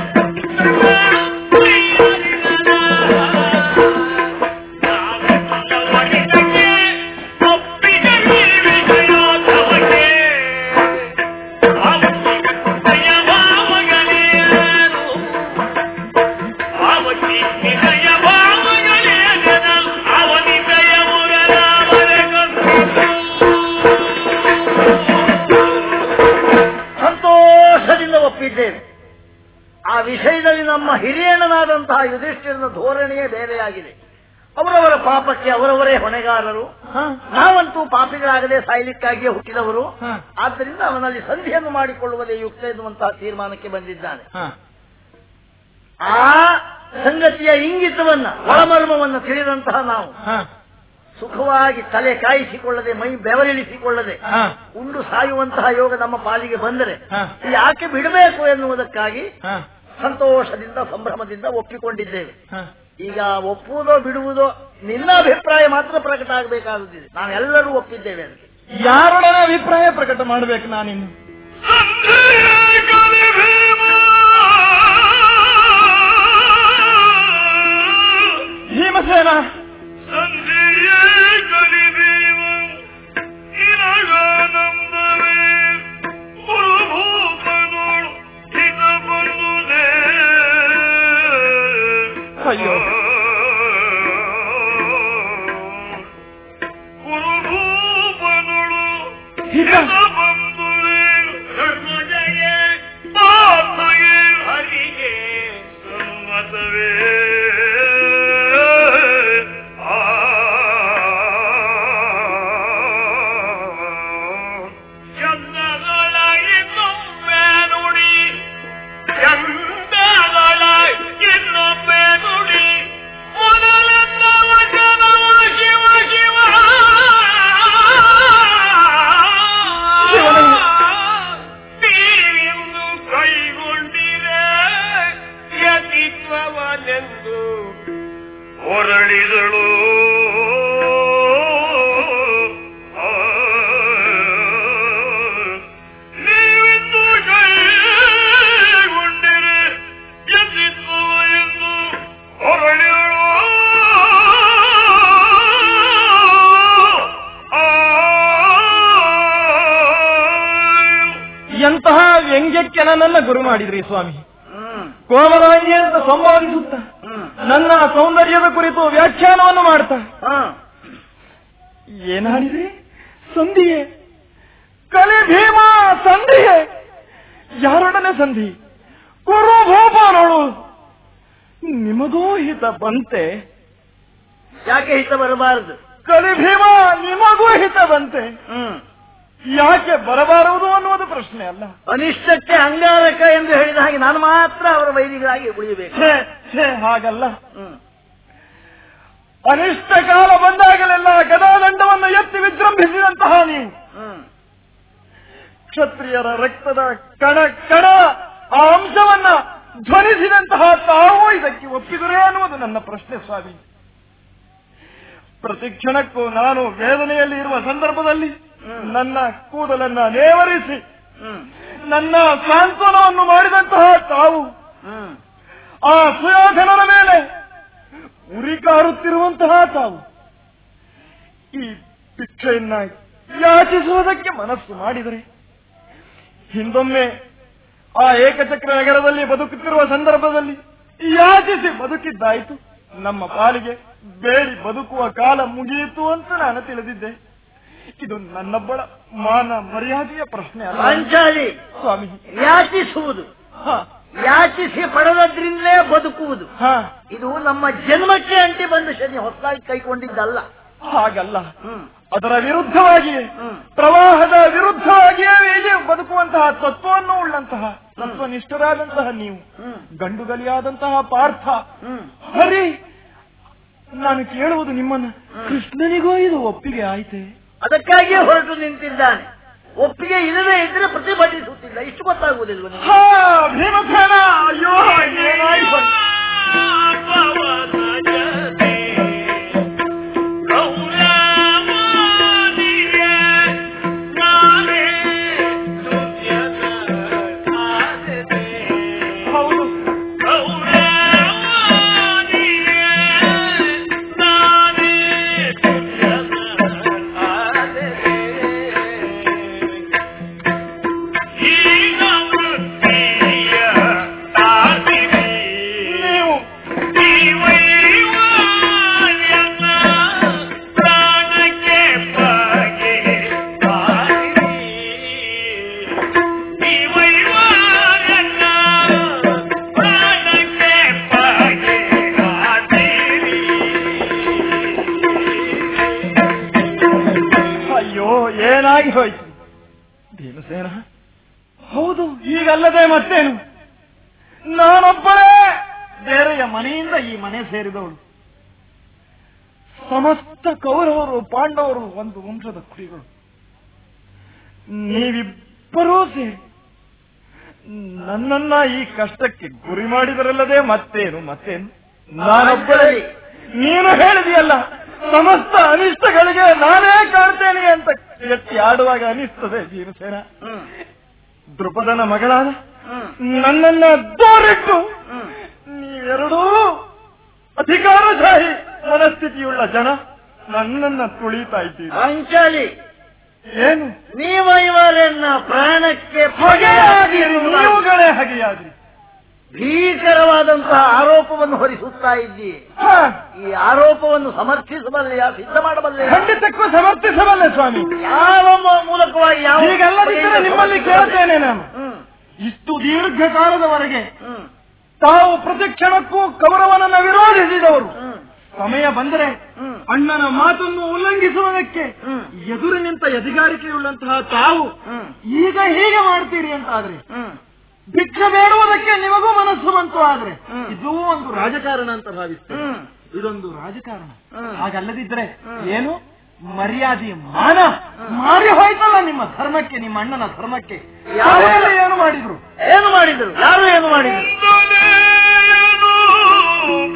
ಸಂತೋಷದಿಂದ ಒಪ್ಪಿದ್ದೇವೆ ಆ ವಿಷಯದಲ್ಲಿ ನಮ್ಮ ಹಿರಿಯಣ್ಣನಾದಂತಹ ಯುಧಿಷ್ಠಿರನ ಧೋರಣೆಯೇ ಬೇರೆಯಾಗಿದೆ ಅವರವರ ಪಾಪಕ್ಕೆ ಅವರವರೇ ಹೊಣೆಗಾರರು ಹಾ ನಾವಂತೂ ಪಾಪಿಗಳಾಗದೆ ಸಾಯ್ಲಿಕ್ಕಾಗಿಯೇ ಹುಟ್ಟಿದವರು ಹಾ. ಆದ್ದರಿಂದ ಅವನಲ್ಲಿ ಸಂಧಿಯನ್ನು ಮಾಡಿಕೊಳ್ಳುವುದೇ ಯುಕ್ತ ಎನ್ನುವಂತಹ ತೀರ್ಮಾನಕ್ಕೆ ಬಂದಿದ್ದಾನೆ ಹಾ ಆ ಸಂಗತಿಯ ಇಂಗಿತವನ್ನ ಒಳಮರ್ಮವನ್ನ ತಿಳಿದಂತಹ ನಾವು ಹಾ ಸುಖವಾಗಿ ತಲೆ ಕಾಯಿಸಿಕೊಳ್ಳದೆ ಮೈ ಬೆವರಿಳಿಸಿಕೊಳ್ಳದೆ ಹಾ ಉಂಡು ಸಾಯುವಂತಹ ಯೋಗ ನಮ್ಮ ಪಾಲಿಗೆ ಬಂದರೆ ಹಾ. ಯಾಕೆ ಬಿಡಬೇಕು ಎನ್ನುವುದಕ್ಕಾಗಿ ಹಾ ಸಂತೋಷದಿಂದ ಸಂಭ್ರಮದಿಂದ ಒಪ್ಪಿಕೊಂಡಿದ್ದೇವೆ ಹಾ ಈಗ ಒಪ್ಪುವುದೋ ಬಿಡುವುದೋ ನಿನ್ನ ಅಭಿಪ್ರಾಯ ಮಾತ್ರ ಪ್ರಕಟ ಆಗಬೇಕಾಗುತ್ತಿದೆ ನಾವೆಲ್ಲರೂ ಒಪ್ಪಿದ್ದೇವೆ ಅದಕ್ಕೆ ಯಾರೊಡನೆ ಅಭಿಪ್ರಾಯ ಪ್ರಕಟ ಮಾಡ್ಬೇಕು ನಾನಿನ್ನು ಸಂಧ್ಯೆ ಎಂದು ಹೊರಳಿದಳು ಆ, ನೀವಿಂದು ಕೈಗೊಂಡಿರಿ ಎಂದಿತ್ತು ಎಂದು ಹೊರಳಿದಳು ಆ ಎಂತಹ ವ್ಯಂಗ್ಯಕ್ಕೆ ನನ್ನನ್ನ ಗುರು ಮಾಡಿದ್ರಿ ಸ್ವಾಮಿ ಹ್ಮ್ ಕೋಮಲಾಂಗಿ ಅಂತ ಸಂವಾದಿಸುತ್ತ ಹ್ಮ್ ನನ್ನ ಸೌಂದರ್ಯದ ಕುರಿತು ವ್ಯಾಖ್ಯಾನವನ್ನು ಮಾಡ್ತಾ ಹ್ಮ್ ಏನಾಡಿದ್ರಿ ಸಂಧಿಯೇ ಕಲಿ ಭೀಮ ಸಂಧಿಯೇ ಯಾರೊಡನೆ ಸಂಧಿ ಕುರು ಭೂಪಾನೋಳು ನಿಮಗೂ ಹಿತ ಬಂತೆ ಯಾಕೆ ಹಿತ ಬರಬಾರದು ಕಲಿ ಭೀಮ ನಿಮಗೂ ಹಿತ ಬಂತೆ ಹ್ಮ್ ಯಾಕೆ ಬರಬಾರದು ಅನ್ನುವುದು ಪ್ರಶ್ನೆ ಅಲ್ಲ ಅನಿಷ್ಟಕ್ಕೆ ಅಂಗಾರಕ ಎಂದು ಹೇಳಿದ ಹಾಗೆ ನಾನು ಮಾತ್ರ ಅವರ ವೈರಿಗಳಾಗಿ ಉಳಿಯಬೇಕು ಛೇ ಛೇ ಹಾಗಲ್ಲ ಹ್ಮ್ ಅನಿಷ್ಟ ಕಾಲ ಬಂದಾಗಲೆಲ್ಲ ಗದಾದಂಡವನ್ನು ಎತ್ತಿ ವಿಜೃಂಭಿಸಿದಂತಹ ನೀವು ಹ್ಮ್ ಕ್ಷತ್ರಿಯರ ರಕ್ತದ ಕಣ ಕಣ ಆ ಅಂಶವನ್ನ ಧ್ವನಿಸಿದಂತಹ ತಾವು ಇದಕ್ಕೆ ಒಪ್ಪಿದರೆ ಅನ್ನುವುದು ನನ್ನ ಪ್ರಶ್ನೆ ಸ್ವಾಮಿ ಪ್ರತಿ ಕ್ಷಣಕ್ಕೂ ನಾನು ವೇದನೆಯಲ್ಲಿ ಇರುವ ಸಂದರ್ಭದಲ್ಲಿ ನನ್ನ ಕೂದಲನ್ನ ನೇವರಿಸಿ ಹ್ಮ್ ನನ್ನ ಸಾಂತ್ವನವನ್ನು ಮಾಡಿದಂತಹ ತಾವು ಹ್ಮ್ ಆ ಸುಯೋಧನರ ಮೇಲೆ ಉರಿಕಾರುತ್ತಿರುವಂತಹ ತಾವು ಈ ಭಿಕ್ಷೆಯನ್ನ ಯಾಚಿಸುವುದಕ್ಕೆ ಮನಸ್ಸು ಮಾಡಿದರೆ ಹಿಂದೊಮ್ಮೆ ಆ ಏಕಚಕ್ರ ನಗರದಲ್ಲಿ ಬದುಕುತ್ತಿರುವ ಸಂದರ್ಭದಲ್ಲಿ ಯಾಚಿಸಿ ಬದುಕಿದ್ದಾಯಿತು ನಮ್ಮ ಪಾಲಿಗೆ ಬೇಡಿ ಬದುಕುವ ಕಾಲ ಮುಗಿಯಿತು ಅಂತ ನಾನು ತಿಳಿದಿದ್ದೆ ಇದು ನನ್ನೊಬ್ಬಳ ಮಾನ ಮರ್ಯಾದೆಯ ಪ್ರಶ್ನೆ ಅಲ್ಲ ಪಾಂಚಾಲಿ ಸ್ವಾಮಿ ಯಾಚಿಸುವುದು ಹ, ಯಾಚಿಸಿ ಪಡೆದದ್ರಿಂದಲೇ ಬದುಕುವುದು ಹ, ಇದು ನಮ್ಮ ಜನ್ಮಕ್ಕೆ ಅಂಟಿ ಬಂದ ಶನಿ ಹೊಸದಾಗಿ ಕೈಕೊಂಡಿದ್ದಲ್ಲ ಹಾಗಲ್ಲ ಹ್ಮ್ ಅದರ ವಿರುದ್ಧವಾಗಿಯೇ ಹ್ಮ್. ಪ್ರವಾಹದ ವಿರುದ್ಧವಾಗಿಯೇ ಹೀಗೆ ಬದುಕುವಂತಹ ತತ್ವವನ್ನು ಉಳ್ಳಂತಹ ತತ್ವನಿಷ್ಠರಾದಂತಹ ನೀವು ಹ್ಮ್ ಗಂಡುಗಲಿಯಾದಂತಹ ಪಾರ್ಥ ಹ್ಮ್ ಹರಿ ನಾನು ಕೇಳುವುದು ನಿಮ್ಮನ್ನ ಕೃಷ್ಣನಿಗೂ ಇದು ಒಪ್ಪಿಗೆ ಆಯ್ತೆ ಅದಕ್ಕಾಗಿಯೇ ಹೊರಟು ನಿಂತಿದ್ದಾನೆ ಒಪ್ಪಿಗೆ ಇಲ್ಲದೆ ಇದ್ರೆ ಪ್ರತಿಭಟಿಸುತ್ತಿಲ್ಲ ಇಷ್ಟು ಗೊತ್ತಾಗುವುದಿಲ್ವ ನಿಮಗೆ? ಹಾ ಭೀಮಸೇನ ಅಯ್ಯೋ ಏನಾಯ್ತು ಹೌದು ನೀವು ಅಯ್ಯೋ ಏನಾಗಿ ಹೋಯ್ತು ಭೀಮಸೇನ ಹೌದು ಈಗಲ್ಲದೆ ಮತ್ತೇನು ನಾನೊಬ್ಬಳೇ ಬೇರೆಯ ಮನೆಯಿಂದ ಈ ಮನೆ ಸೇರಿದವಳು ಸಮಸ್ತ ಕೌರವರು ಪಾಂಡವರು ಒಂದು ವಂಶದ ಕುರಿಗಳು ನೀವಿಬ್ಬರೂ ಸೇರಿ ನನ್ನನ್ನ ಈ ಕಷ್ಟಕ್ಕೆ ಗುರಿ ಮಾಡಿದರಲ್ಲದೆ ಮತ್ತೇನು ಮತ್ತೇನು ನಾನೊಬ್ಬಳೇ ನೀನು ಹೇಳಿದೆಯಲ್ಲ ಸಮಸ್ತ ಅನಿಷ್ಟಗಳಿಗೆ ನಾನೇ ಕಾಣ್ತೇನೆ ಅಂತ ಎತ್ತಿ ಆಡುವಾಗ ಅನಿಸ್ತದೆ ಭೀಮಸೇನ ಹ್ಮ್ ದೃಪದನ ಮಗಳಾದ ಹ್ಮ್ ನನ್ನನ್ನ ದೂರಿಟ್ಟು ಹ್ಮ್ ನೀವೆರಡೂ ಅಧಿಕಾರಶಾಹಿ ಮನಸ್ಥಿತಿಯುಳ್ಳ ಜನ ನನ್ನನ್ನ ತುಳಿತಾ ಇದ್ದೀರಿ ಪಾಂಚಾಲಿ ಏನು ನೀವು ಇವರನ್ನ ಪ್ರಾಣಕ್ಕೆ ಹೊಗೆಯಾದಿರಿ ನೀವುಗಳೇ ಹಗೆಯಾದ್ರಿ ಭೀಕರವಾದಂತಹ ಆರೋಪವನ್ನು ಹೊರಿಸುತ್ತಾ ಇದ್ದೀ ಹಾ, ಈ ಆರೋಪವನ್ನು ಸಮರ್ಥಿಸಬಲ್ಲೆಯ ಸಿದ್ಧ ಮಾಡಬಲ್ಲೆಯ ಖಂಡಿತಕ್ಕೂ ಸಮರ್ಥಿಸಬಲ್ಲೆ ಸ್ವಾಮಿ ಯಾವ ಮೂ- ಮೂಲಕವಾಗಿ ಯಾವ ಹೀಗಲ್ಲದಿದ್ದರೆ ನಿಮ್ಮಲ್ಲಿ ಕೇಳುತ್ತೇನೆ ನಾನು ಹ್ಮ್ ಇಷ್ಟು ದೀರ್ಘಕಾಲದವರೆಗೆ ಹ್ಮ್ ತಾವು ಪ್ರತಿಕ್ಷಣಕ್ಕೂ ಕೌರವನನ್ನ ವಿರೋಧಿಸಿದವರು ಹ್ಮ್ ಸಮಯ ಬಂದರೆ ಹ್ಮ್ ಅಣ್ಣನ ಮಾತನ್ನು ಉಲ್ಲಂಘಿಸುವುದಕ್ಕೆ ಹ್ಮ್ ಎದುರು ನಿಂತ ಅಧಿಕಾರಿಕೆಯುಳ್ಳಂತಹ ತಾವು ಹ್ಮ್ ಈಗ ಹೀಗೆ ಮಾಡ್ತೀರಿ ಅಂತ ಆದ್ರೆ ಹ್ಮ್ ಭಿಕ್ಷೆ ಬೇಡುವುದಕ್ಕೆ ನಿಮಗೂ ಮನಸ್ಸು ಬಂತು ಆದ್ರೆ ಹ್ಮ್. ಇದೂ ಒಂದು ರಾಜಕಾರಣ ಅಂತ ಭಾವಿಸ್ತೇನೆ ಹ್ಮ್ ಇದೊಂದು ರಾಜಕಾರಣ ಹ್ಮ್. ಹಾಗಲ್ಲದಿದ್ರೆ ಹ್ಮ್. ಏನು ಮರ್ಯಾದೆ ಮಾನ ಮಾರಿ ಹೋಯ್ತಲ್ಲ ನಿಮ್ಮ ಧರ್ಮಕ್ಕೆ ನಿಮ್ಮ ಅಣ್ಣನ ಧರ್ಮಕ್ಕೆ ಯಾವ- ಸಭೆಯಲ್ಲಿ ಏನು ಮಾಡಿದ್ರು ಏನು ಮಾಡಿದರು ಯಾರು ಏನು ಮಾಡಿದರು ಂದನೇನು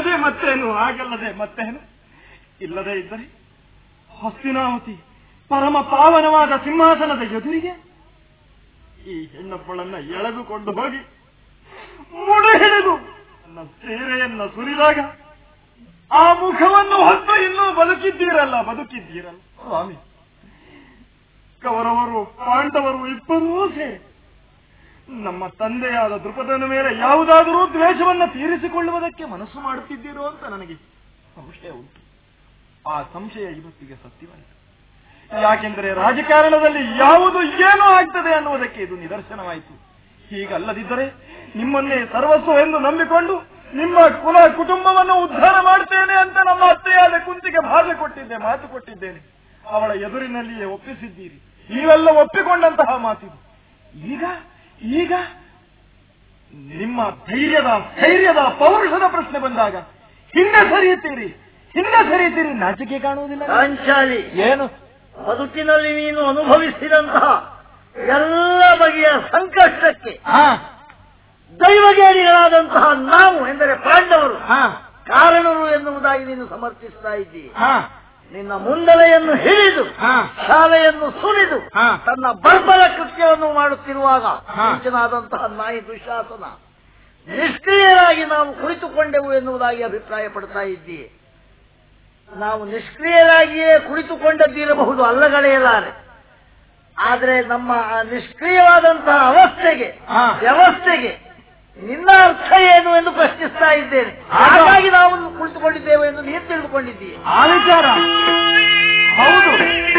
ಹಾಗಲ್ಲದೆ ಮತ್ತೇನು ಹಾಗಲ್ಲದೆ ಮತ್ತೇನು ಇಲ್ಲದೆ ಇದ್ದರೆ ಹಸ್ತಿನಾವತಿ ಪರಮ ಪಾವನವಾದ ಸಿಂಹಾಸನದ ಎದುರಿಗೆ ಈ ಹೆಣ್ಣೊಬ್ಬಳನ್ನ ಎಳೆದುಕೊಂಡು ಹೋಗಿ ಮುಡ ಹಿಡಿದು ನನ್ನ ಸೀರೆಯನ್ನ ಸುರಿದಾಗ ಆ ಮುಖವನ್ನು ಹೊತ್ತು ಇನ್ನೂ ಬದುಕಿದ್ದೀರಲ್ಲ ಬದುಕಿದ್ದೀರಲ್ಲ ಸ್ವಾಮಿ ಕೌರವರು ಪಾಂಡವರು ಇಬ್ಬರೂ ಸೇರಿ ನಮ್ಮ ತಂದೆಯಾದ ದೃಪದನ ಮೇಲೆ ಯಾವುದಾದರೂ ದ್ವೇಷವನ್ನ ತೀರಿಸಿಕೊಳ್ಳುವುದಕ್ಕೆ ಮನಸ್ಸು ಮಾಡುತ್ತಿದ್ದೀರೋ ಅಂತ ನನಗೆ ಸಂಶಯ ಉಂಟು ಆ ಸಂಶಯ ಇವತ್ತಿಗೆ ಸತ್ಯವಾಯಿತು ಯಾಕೆಂದರೆ ರಾಜಕಾರಣದಲ್ಲಿ ಯಾವುದು ಏನು ಆಗ್ತದೆ ಅನ್ನುವುದಕ್ಕೆ ಇದು ನಿದರ್ಶನವಾಯಿತು ಹೀಗಲ್ಲದಿದ್ದರೆ ನಿಮ್ಮನ್ನೇ ಸರ್ವಸ್ವ ಎಂದು ನಂಬಿಕೊಂಡು ನಿಮ್ಮ ಕುಲ ಕುಟುಂಬವನ್ನು ಉದ್ಧಾರ ಮಾಡ್ತೇನೆ ಅಂತ ನಮ್ಮ ಅತ್ತೆಯಾದ ಕುಂತಿಗೆ ಭಾಷೆ ಕೊಟ್ಟಿದ್ದೆ ಮಾತು ಕೊಟ್ಟಿದ್ದೇನೆ ಅವಳ ಎದುರಿನಲ್ಲಿಯೇ ಒಪ್ಪಿಸಿದ್ದೀರಿ ನೀವೆಲ್ಲ ಒಪ್ಪಿಕೊಂಡಂತಹ ಮಾತಿದು ಈಗ ಈಗ ನಿಮ್ಮ ಧೈರ್ಯದ ಧೈರ್ಯದ ಪೌರುಷದ ಪ್ರಶ್ನೆ ಬಂದಾಗ ಹಿಂದೆ ಸರಿಯುತ್ತೀರಿ ಹಿಂದೆ ಸರಿಯುತ್ತೀರಿ ನಾಚಿಕೆ ಕಾಣುವುದಿಲ್ಲ ಪಾಂಚಾಲಿ ಏನು ಬದುಕಿನಲ್ಲಿ ನೀನು ಅನುಭವಿಸಿದಂತಹ ಎಲ್ಲ ಬಗೆಯ ಸಂಕಷ್ಟಕ್ಕೆ ಹಾ ದೈವಗೇರಿಗಳಾದಂತಹ ನಾವು ಎಂದರೆ ಪಾಂಡವರು ಹಾ ಕಾರಣರು ಎನ್ನುವುದಾಗಿ ನೀನು ಸಮರ್ಥಿಸ್ತಾ ಇದ್ದೀ ಹಾ ನಿನ್ನ ಮುಂದಲೆಯನ್ನು ಹಿಡಿದು ಹಾ. ಶಾಲೆಯನ್ನು ಸುರಿದು ಹಾ. ತನ್ನ ಬರ್ಬರ ಕೃತ್ಯವನ್ನು ಮಾಡುತ್ತಿರುವಾಗ ಹಾ. ಮುಂಚಿನಾದಂತಹ ನಾಯಿ ದುಶಾಸನ ನಿಷ್ಕ್ರಿಯರಾಗಿ ನಾವು ಕುಳಿತುಕೊಂಡೆವು ಎನ್ನುವುದಾಗಿ ಅಭಿಪ್ರಾಯ ಪಡ್ತಾ ಇದ್ದೀವಿ ನಾವು ನಿಷ್ಕ್ರಿಯರಾಗಿಯೇ ಕುಳಿತುಕೊಂಡದ್ದಿರಬಹುದು ಅಲ್ಲಗಳೆಯಲಾರೆ ಆದರೆ ನಮ್ಮ ಆ ನಿಷ್ಕ್ರಿಯವಾದಂತಹ ಅವಸ್ಥೆಗೆ ಹಾ. ವ್ಯವಸ್ಥೆಗೆ ನಿನ್ನ ಅರ್ಥ ಏನು ಎಂದು ಪ್ರಶ್ನಿಸ್ತಾ ಇದ್ದೇನೆ ಹಾಗಾಗಿ ನಾವು ಕುಳಿತುಕೊಂಡಿದ್ದೇವೆ ಎಂದು ನೀನು ತಿಳಿದುಕೊಂಡಿದ್ದೀಯ ಆ ವಿಚಾರ ಹೌದು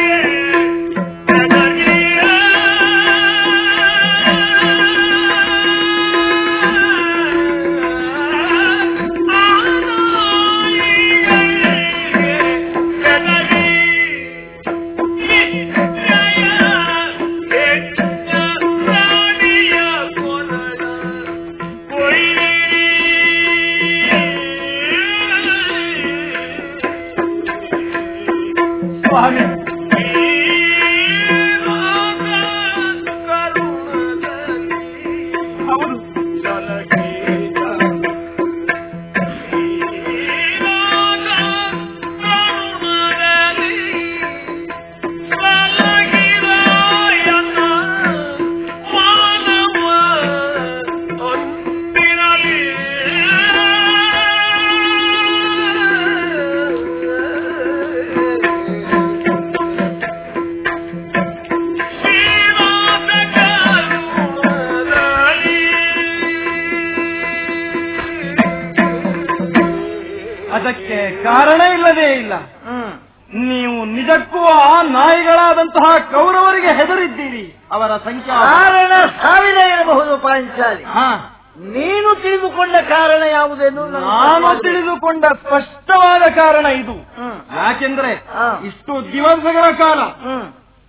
ಸ್ವಾಮಿ ಹೌದು ಅದಕ್ಕೆ ಕಾರಣ ಇಲ್ಲವೇ ಇಲ್ಲ ಹ್ಮ್ ನೀವು ನಿಜಕ್ಕೂ ಆ ನಾಯಿಗಳಾದಂತಹ ಕೌರವರಿಗೆ ಹೆದರಿದ್ದೀರಿ ಅವರ ಸಂಖ್ಯಾ ಕಾರಣ ಸಾವಿರ ಇರಬಹುದು ಪಾಂಚಾಲಿ ಹಾ ನೀನು ತಿಳಿದುಕೊಂಡ ಕಾರಣ ಯಾವುದೆಂದು ನನಗೆ ನಾನು ಗೊತ್ತಿಲ್ಲ. ತಿಳಿದುಕೊಂಡ ಸ್ಪಷ್ಟವಾದ ಕಾರಣ ಇದು ಹ್ಮ್ ಯಾಕೆಂದ್ರೆ ಹಾ. ಇಷ್ಟು ದಿವಸಗಳ ಕಾಲ ಹ್ಮ್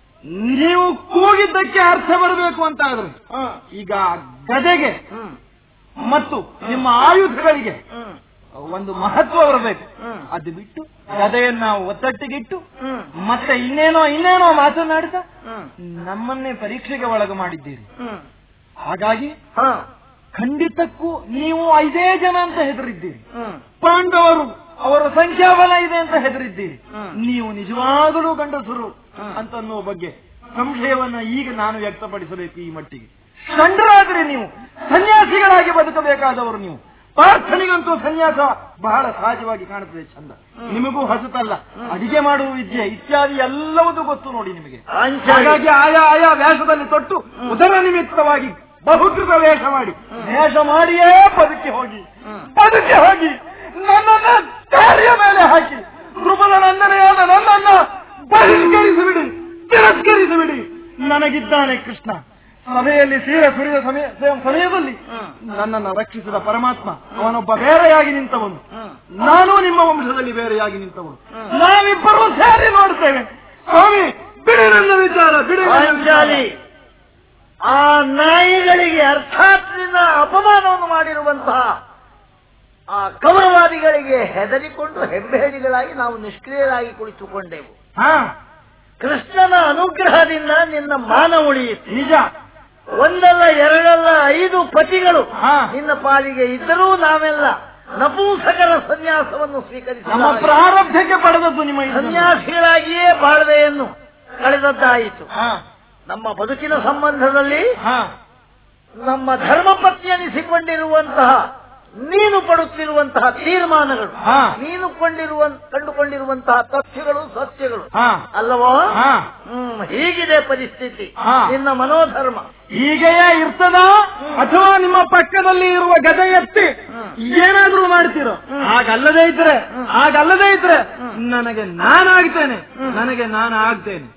ನೀವು ಕೂಗಿದ್ದಕ್ಕೆ ಅರ್ಥ ಬರಬೇಕು ಅಂತ ಆದ್ರೆ ಹ್ಮ್ ಈಗ ಗದೆಗೆ ಹ್ಮ್ ಮತ್ತು ನಿಮ್ಮ ಆಯುಧಗಳಿಗೆ ಹ್ಮ್ ಒಂದು ಮಹತ್ವ ಬರಬೇಕು ಹ್ಮ್. ಅದು ಬಿಟ್ಟು ಗದೆಯನ್ನ ಒತ್ತಟ್ಟಿಗಿಟ್ಟು ಹ್ಮ್ ಮತ್ತೆ ಇನ್ನೇನೋ ಇನ್ನೇನೋ ಮಾತನಾಡ್ತಾ ಹ್ಮ್ ನಮ್ಮನ್ನೇ ಪರೀಕ್ಷೆಗೆ ಒಳಗು ಮಾಡಿದ್ದೀರಿ ಹ್ಮ್ ಹಾಗಾಗಿ ಹಾ ಖಂಡಿತಕ್ಕೂ ನೀವು ಐದೇ ಜನ ಅಂತ ಹೆದರಿದ್ದೀರಿ ಹ್ಮ್ ಪಾಂಡವರು ಅವರ ಸಂಖ್ಯಾಬಲ ಇದೆ ಅಂತ ಹೆದರಿದ್ದೀರಿ ಹ್ಮ್. ನೀವು ನಿಜವಾಗಲೂ ಗಂಡಸರು ಹ್ಮ್. ಅಂತನ್ನುವ ಬಗ್ಗೆ ಸಂಶಯವನ್ನ ಈಗ ನಾನು ವ್ಯಕ್ತಪಡಿಸಬೇಕು ಈ ಮಟ್ಟಿಗೆ ಷಂಡರಾದ್ರೆ ನೀವು ಸನ್ಯಾಸಿಗಳಾಗಿ ಬದುಕಬೇಕಾದವರು ನೀವು ಪ್ರಾರ್ಥನೆಗಂತೂ ಸನ್ಯಾಸ ಬಹಳ ಸಹಜವಾಗಿ ಕಾಣುತ್ತದೆ ಚಂದ ನಿಮಗೂ ಹೊಸತಲ್ಲ ಅಡಿಗೆ ಮಾಡುವ ವಿದ್ಯೆ ಇತ್ಯಾದಿ ಎಲ್ಲವೂ ಗೊತ್ತು ನೋಡಿ ನಿಮಗೆ ಪಾಂಚಾಲಿ ಹಾಗಾಗಿ ಆಯಾ ಆಯಾ ವೇಷದಲ್ಲಿ ತೊಟ್ಟು ಉದರ ನಿಮಿತ್ತವಾಗಿ ಬಹುಕೃತ ವೇಷ ಮಾಡಿ ವೇಷ ಮಾಡಿಯೇ ಬದುಕಿ ಹೋಗಿ ಹ್ಮ್. ಬದುಕಿ ಹೋಗಿ ನನ್ನನ್ನ ದಾರಿಯ ಮೇಲೆ ಹಾಕಿ ಧ್ರುಪದ ನಂದನೆಯಾದ ನನ್ನನ್ನ ಬಹಿಷ್ಕರಿಸಿಬಿಡಿ ತಿರಸ್ಕರಿಸಿಬಿಡಿ ನನಗಿದ್ದಾನೆ ಕೃಷ್ಣ ಸಭೆಯಲ್ಲಿ ಸೀರೆ ಸುರಿದ ಸಮಯ ಸಮಯದಲ್ಲಿ ಹ್ಮ್. ನನ್ನನ್ನು ರಕ್ಷಿಸಿದ ಪರಮಾತ್ಮ ಅವನೊಬ್ಬ ಬೇರೆಯಾಗಿ ನಿಂತವನು ಹ್ಮ್. ನಾನು ನಿಮ್ಮ ವಂಶದಲ್ಲಿ ಬೇರೆಯಾಗಿ ನಿಂತವನು ಹ್ಮ್. ನಾವಿಬ್ಬರು ಸೇರಿ ನೋಡ್ತೇವೆ ಸ್ವಾಮಿ ಬಿಡಿ ನನ್ನ ವಿಚಾರ ಬಿಡಿ ನನ್ನ ಪಾಂಚಾಲಿ ಆ ನಾಯಿಗಳಿಗೆ ಅರ್ಥಾತ್ ನಿನ್ನ ಅಪಮಾನವನ್ನು ಮಾಡಿರುವಂತಹ ಆ ಕೌರವಾದಿಗಳಿಗೆ ಹೆದರಿಕೊಂಡು ಹೆಬ್ಬೆಹಡಿಗಳಾಗಿ ನಾವು ನಿಷ್ಕ್ರಿಯರಾಗಿ ಕುಳಿತುಕೊಂಡೆವು ಹಾ ಕೃಷ್ಣನ ಅನುಗ್ರಹದಿಂದ ನಿನ್ನ ಮಾನ ಉಳಿಯಿತು ನಿಜ ಒಂದಲ್ಲ ಎರಡಲ್ಲ ಐದು ಪತಿಗಳು ಹಾ. ನಿನ್ನ ಪಾಲಿಗೆ ಇದ್ದರೂ ನಾವೆಲ್ಲ ನಪುಂಸಕರ ಸನ್ಯಾಸವನ್ನು ನಮ್ಮ ಸ್ವೀಕರಿಸಿದ ಪ್ರಾರಬ್ಧಕ್ಕೆ ಪಡೆದದ್ದು ನಿಮ್ಮ ಇದನ್ನು. ಸನ್ಯಾಸಿಗಳಾಗಿಯೇ ಬಾಳ್ವೆಯನ್ನು ಕಳೆದದ್ದಾಯಿತು ಹಾ ನಮ್ಮ ಬದುಕಿನ ಸಂಬಂಧದಲ್ಲಿ ಹಾ ನಮ್ಮ ಧರ್ಮಪತ್ನಿ ಅನಿಸಿಕೊಂಡಿರುವಂತಹ ನೀನು ಪಡುತ್ತಿರುವಂತಹ ತೀರ್ಮಾನಗಳು ಹಾ. ನೀನು ಕೊಂಡಿರುವ ಕಂಡುಕೊಂಡಿರುವಂತಹ ತಥ್ಯಗಳು ಸತ್ಯಗಳು ಹಾ ಅಲ್ಲವೋ ಹಾ ಹ್ಮ್ ಹೀಗಿದೆ ಪರಿಸ್ಥಿತಿ ಹಾ. ನಿನ್ನ ಮನೋಧರ್ಮ ಹೀಗೆಯೇ ಇರ್ತದ ಅಥವಾ ನಿಮ್ಮ ಪಕ್ಕದಲ್ಲಿ ಇರುವ ಗದೆ ಎತ್ತಿ ಏನಾದ್ರೂ ಮಾಡ್ತೀರೋ ಹಾಗಲ್ಲದೆ ಇದ್ರೆ ಹಾಗಲ್ಲದೆ ಇದ್ರೆ ನನಗೆ ನಾನಾಗ್ತೇನೆ ನನಗೆ ನಾನು ಆಗ್ತೇನೆ